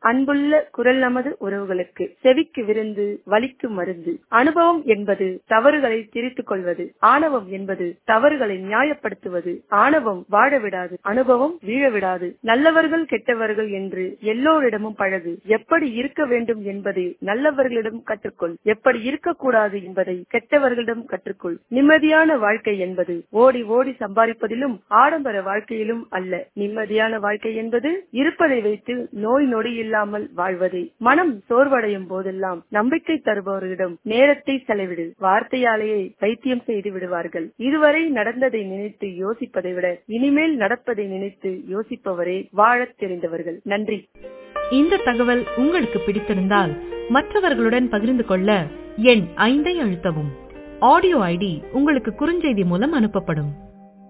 அன்புள்ள குரல் நமது உறவுகளுக்கு செவிக்கு விருந்து வலிக்கு மருந்து அனுபவம் என்பது தவறுகளை திரித்துக் கொள்வது ஆணவம் என்பது தவறுகளை நியாயப்படுத்துவது ஆணவம் வாழ விடாது அனுபவம் வீழ விடாது நல்லவர்கள் கெட்டவர்கள் என்று எல்லோரிடமும் பழகு எப்படி இருக்க வேண்டும் என்பதை நல்லவர்களிடம் கற்றுக்கொள் எப்படி இருக்கக்கூடாது என்பதை கெட்டவர்களிடம் கற்றுக்கொள் நிம்மதியான வாழ்க்கை என்பது ஓடி ஓடி சம்பாதிப்பதிலும் ஆடம்பர வாழ்க்கையிலும் அல்ல நிம்மதியான வாழ்க்கை என்பது இருப்பதை வைத்து நோய் நொடி இல்லாமல் வாழ்வதே மனம் சோர்வடையும் போதெல்லாம் நம்பிக்கை தருபவர்களிடம் நேரத்தை செலவிடு வார்த்தையாலேயே வைத்தியம் செய்து விடுவார்கள் இதுவரை நடந்ததை நினைத்து யோசிப்பதை விட இனிமேல் நடப்பதை நினைத்து யோசிப்பவரே வாழத் தெரிந்தவர்கள் நன்றி இந்த தகவல் உங்களுக்கு பிடித்திருந்தால் மற்றவர்களுடன் பகிர்ந்து கொள்ள எண் ஐந்தை அழுத்தவும் ஆடியோ ஐடி உங்களுக்கு குறுஞ்செய்தி மூலம் அனுப்பப்படும்